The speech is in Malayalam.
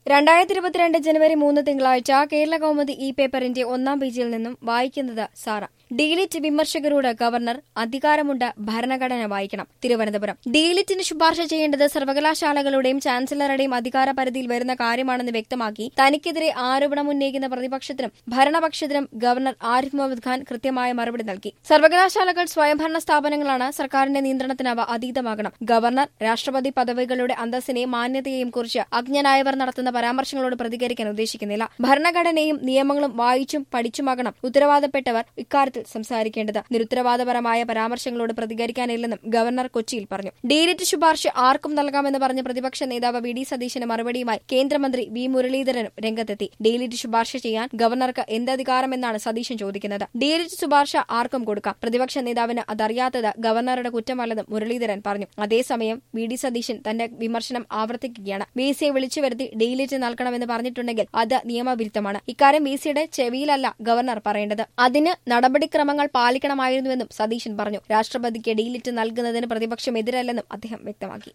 രണ്ടായിരത്തി ഇരുപത്തിരണ്ട് ജനുവരി മൂന്ന് തിങ്കളാഴ്ച കേരള കൗമുദി ഇ പേപ്പറിന്റെ ഒന്നാം പേജിൽ നിന്നും വായിക്കുന്നത് സാറ ഡീലിറ്റ് വിമർശകരോട് ഗവർണർ അധികാരമുണ്ട് ഭരണഘടന വായിക്കണം തിരുവനന്തപുരം ഡീലിറ്റിന് ശുപാർശ ചെയ്യേണ്ടത് സർവകലാശാലകളുടെയും ചാൻസലറുടെയും അധികാര പരിധിയിൽ വരുന്ന കാര്യമാണെന്ന് വ്യക്തമാക്കി തനിക്കെതിരെ ആരോപണം ഉന്നയിക്കുന്ന പ്രതിപക്ഷത്തിനും ഭരണപക്ഷത്തിനും ഗവർണർ ആരിഫ് മുഹമ്മദ് ഖാൻ കൃത്യമായ മറുപടി നൽകി സർവകലാശാലകൾ സ്വയംഭരണ സ്ഥാപനങ്ങളാണ് സർക്കാരിന്റെ നിയന്ത്രണത്തിന് അവ അതീതമാകണം ഗവർണർ രാഷ്ട്രപതി പദവികളുടെ അന്തസ്സിനെയും മാന്യതയെയും കുറിച്ച് അജ്ഞനായവർ നടത്തുന്ന പരാമർശങ്ങളോട് പ്രതികരിക്കാൻ ഉദ്ദേശിക്കുന്നില്ല ഭരണഘടനയും നിയമങ്ങളും വായിച്ചും പഠിച്ചുമാകണം ഉത്തരവാദപ്പെട്ടവർ ഇക്കാര്യത്തിൽ സംസാരിക്കേണ്ടത് നിരുത്തരവാദപരമായ പരാമർശങ്ങളോട് പ്രതികരിക്കാനില്ലെന്നും ഗവർണർ കൊച്ചിയിൽ പറഞ്ഞു ഡീലിറ്റ് ശുപാർശ ആർക്കും നൽകാമെന്ന് പറഞ്ഞ പ്രതിപക്ഷ നേതാവ് വി ഡി സതീശന് മറുപടിയുമായി കേന്ദ്രമന്ത്രി വി മുരളീധരനും രംഗത്തെത്തി ഡീലിറ്റ് ശുപാർശ ചെയ്യാൻ ഗവർണർക്ക് എന്ത് അധികാരമെന്നാണ് സതീശൻ ചോദിക്കുന്നത് ഡീലിറ്റ് ശുപാർശ ആർക്കും കൊടുക്കാം പ്രതിപക്ഷ നേതാവിന് അതറിയാത്തത് ഗവർണറുടെ കുറ്റമല്ലെന്നും മുരളീധരൻ പറഞ്ഞു അതേസമയം വി ഡി സതീശൻ തന്റെ വിമർശനം ആവർത്തിക്കുകയാണ് വി സിയെ വിളിച്ചു വരുത്തി ഡീലിറ്റ് നൽകണമെന്ന് പറഞ്ഞിട്ടുണ്ടെങ്കിൽ അത് നിയമവിരുദ്ധമാണ് ഇക്കാര്യം വി സിയുടെ ചെവിയിലല്ല ഗവർണർ പറയേണ്ടത് അതിന് നടപടിക്രമങ്ങൾ പാലിക്കണമായിരുന്നുവെന്നും സതീശൻ പറഞ്ഞു രാഷ്ട്രപതിക്ക് ഡീലിറ്റ് നൽകുന്നതിന് പ്രതിപക്ഷം എതിരല്ലെന്നും അദ്ദേഹം വ്യക്തമാക്കി